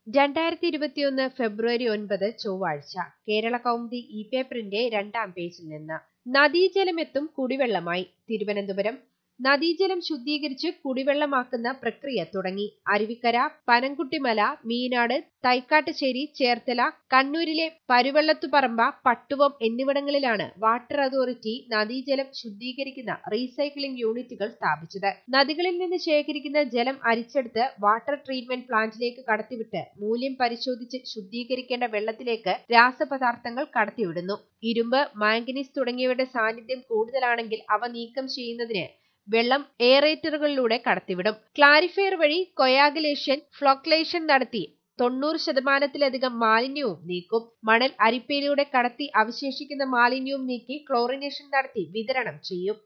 രണ്ടായിരത്തി ഇരുപത്തിയൊന്ന് ഫെബ്രുവരി ഒൻപത് ചൊവ്വാഴ്ച കേരള കൗമുദി ഇ പേപ്പറിന്റെ രണ്ടാം പേജിൽ നിന്ന് നദീജലമെത്തും കുടിവെള്ളമായി തിരുവനന്തപുരം നദീജലം ശുദ്ധീകരിച്ച് കുടിവെള്ളമാക്കുന്ന പ്രക്രിയ തുടങ്ങി അരുവിക്കര പനംകുട്ടിമല മീനാട് തൈക്കാട്ടുശ്ശേരി ചേർത്തല കണ്ണൂരിലെ പരുവള്ളത്തുപറമ്പ പട്ടുവം എന്നിവിടങ്ങളിലാണ് വാട്ടർ അതോറിറ്റി നദീജലം ശുദ്ധീകരിക്കുന്ന റീസൈക്ലിംഗ് യൂണിറ്റുകൾ സ്ഥാപിച്ചത് നദികളിൽ നിന്ന് ശേഖരിക്കുന്ന ജലം അരിച്ചെടുത്ത് വാട്ടർ ട്രീറ്റ്മെന്റ് പ്ലാന്റിലേക്ക് കടത്തിവിട്ട് മൂല്യം പരിശോധിച്ച് ശുദ്ധീകരിക്കേണ്ട വെള്ളത്തിലേക്ക് രാസപദാർത്ഥങ്ങൾ കടത്തിവിടുന്നു ഇരുമ്പ് മാംഗനീസ് തുടങ്ങിയവയുടെ സാന്നിധ്യം കൂടുതലാണെങ്കിൽ അവ നീക്കം ചെയ്യുന്നതിന് വെള്ളം എയറേറ്ററുകളിലൂടെ കടത്തിവിടും ക്ലാരിഫയർ വഴി കൊയാഗുലേഷൻ ഫ്ലോക്ലേഷൻ നടത്തി തൊണ്ണൂറ് ശതമാനത്തിലധികം മാലിന്യവും നീക്കും മണൽ അരിപ്പയിലൂടെ കടത്തി അവശേഷിക്കുന്ന മാലിന്യവും നീക്കി ക്ലോറിനേഷൻ നടത്തി വിതരണം ചെയ്യും